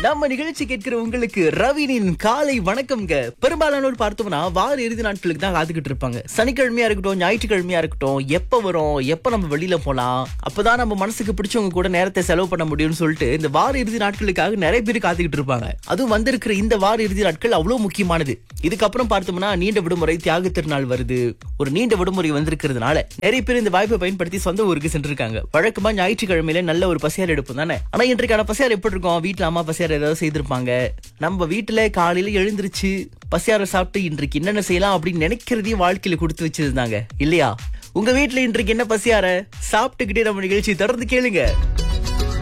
நம்ம நிகழ்ச்சி கேட்கிற உங்களுக்கு ரவினின் காலை வணக்கம்ங்க பெரும்பாலானோர் பார்த்தோம்னா வார இறுதி நாட்களுக்கு தான் காத்துக்கிட்டு இருப்பாங்க சனிக்கிழமையா இருக்கட்டும் ஞாயிற்றுக்கிழமையா இருக்கட்டும் எப்ப வரும் எப்ப நம்ம வெளியில போலாம் அப்பதான் நம்ம மனசுக்கு பிடிச்சவங்க கூட நேரத்தை செலவு பண்ண முடியும்னு சொல்லிட்டு இந்த வார இறுதி நாட்களுக்காக நிறைய பேர் காத்துக்கிட்டு இருப்பாங்க அதுவும் வந்திருக்கிற இந்த வார இறுதி நாட்கள் அவ்வளவு முக்கியமானது இதுக்கப்புறம் பார்த்தோம்னா நீண்ட விடுமுறை தியாக திருநாள் வருது ஒரு நீண்ட விடுமுறை வந்திருக்கிறதுனால நிறைய பேர் இந்த வாய்ப்பை பயன்படுத்தி சொந்த ஊருக்கு சென்றிருக்காங்க வழக்கமா ஞாயிற்றுக்கிழமையில நல்ல ஒரு பசியார் எடுப்போம் தானே ஆனா இன்றைக்கான பசியார் எப்படி இருக்கும் வீட்டுல அம்மா பசியார் ஏதாவது செய்திருப்பாங்க நம்ம வீட்டுல காலையில எழுந்திருச்சு பசியார சாப்பிட்டு இன்றைக்கு என்னென்ன செய்யலாம் அப்படின்னு நினைக்கிறதையும் வாழ்க்கையில கொடுத்து வச்சிருந்தாங்க இல்லையா உங்க வீட்டுல இன்றைக்கு என்ன பசியார சாப்பிட்டுக்கிட்டே நம்ம நிகழ்ச்சி தொடர்ந்து கேளுங்க